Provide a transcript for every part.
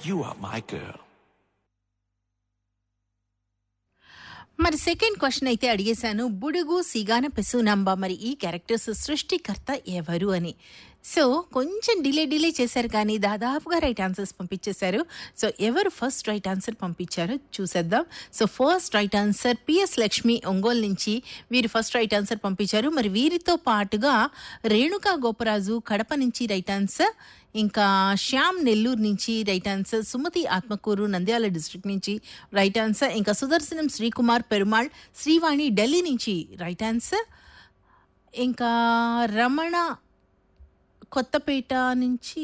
You are my girl. మరి second question అయితే అడిగేశాను బుడుగు సిగాన పెసునాంబ మరి ఈ క్యారెక్టర్స్ సృష్టికర్త ఎవరు అని సో కొంచెం డిలే డిలే చేశారు కానీ దాదాపుగా రైట్ ఆన్సర్స్ పంపించేశారు సో ఎవరు ఫస్ట్ రైట్ ఆన్సర్ పంపించారో చూసేద్దాం so first right answer P S Lakshmi Ongole నుంచి వీరు ఫస్ట్ రైట్ ఆన్సర్ పంపించారు మరి వీరితో పాటుగా రేణుకా గోపరాజు కడప నుంచి రైట్ ఆన్సర్ ఇంకా శ్యామ్ నెల్లూరు నుంచి right answer Sumathi Atmakur Nandyal district నుంచి రైట్ ఆన్సర్ ఇంకా సుదర్శనం శ్రీకుమార్ పెరుమాళ్ శ్రీవాణి ఢిల్లీ నుంచి రైట్ ఆన్సర్ ఇంకా రమణ కొత్తపేట నుంచి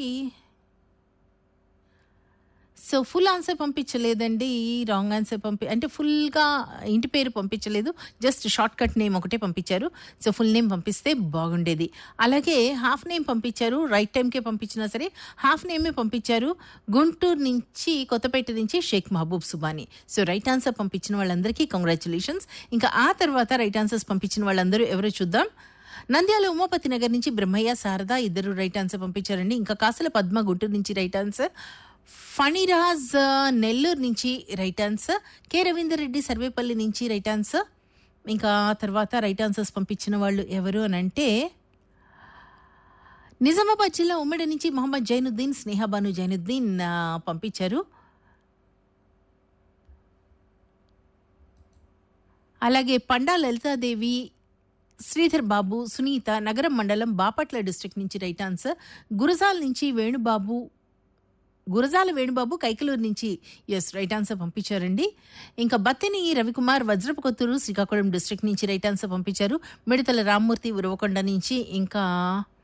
సో ఫుల్ ఆన్సర్ పంపించలేదండి రాంగ్ ఆన్సర్ పంపి అంటే ఫుల్గా ఇంటి పేరు పంపించలేదు జస్ట్ షార్ట్ కట్ నేమ్ ఒకటే పంపించారు సో ఫుల్ నేమ్ పంపిస్తే బాగుండేది అలాగే హాఫ్ నేమ్ పంపించారు రైట్ టైంకే పంపించినా సరే హాఫ్ నేమే పంపించారు గుంటూరు నుంచి కొత్తపేట నుంచి Sheikh Mahaboob Subhani so right answer పంపించిన వాళ్ళందరికీ కంగ్రాచులేషన్స్ ఇంకా ఆ తర్వాత రైట్ ఆన్సర్స్ పంపించిన వాళ్ళందరూ ఎవరో చూద్దాం నంద్యాల ఉమాపతి నగర్ నుంచి బ్రహ్మయ్య శారద ఇద్దరు రైట్ ఆన్సర్ పంపించారండి ఇంకా కాసుల పద్మ గుంటూరు నుంచి రైట్ ఆన్సర్ ఫణిరాజ్ ఆ, నెల్లూరు నుంచి right answer K Ravinder Reddy Sarvepalli నుంచి రైట్ ఆన్సర్ ఇంకా తర్వాత రైట్ ఆన్సర్స్ పంపించిన వాళ్ళు ఎవరు అని అంటే నిజామాబాద్ జిల్లా ఉమ్మడి నుంచి మొహమ్మద్ జైనుద్దీన్ స్నేహబాను జైనుద్దీన్ ఆ, పంపించారు అలాగే పండా లలితాదేవి శ్రీధర్ బాబు సునీత నగరం మండలం బాపట్ల డిస్ట్రిక్ట్ నుంచి రైట్ ఆన్సర్ గురజాల నుంచి వేణుబాబు గురజాల వేణుబాబు కైకలూరు నుంచి ఎస్ రైట్ ఆన్సర్ పంపించారండి ఇంకా బత్తిని రవికుమార్ వజ్రపు కొత్తూరు శ్రీకాకుళం డిస్ట్రిక్ట్ నుంచి రైట్ ఆన్సర్ పంపించారు మిడతల రామ్మూర్తి ఉరవకొండ నుంచి ఇంకా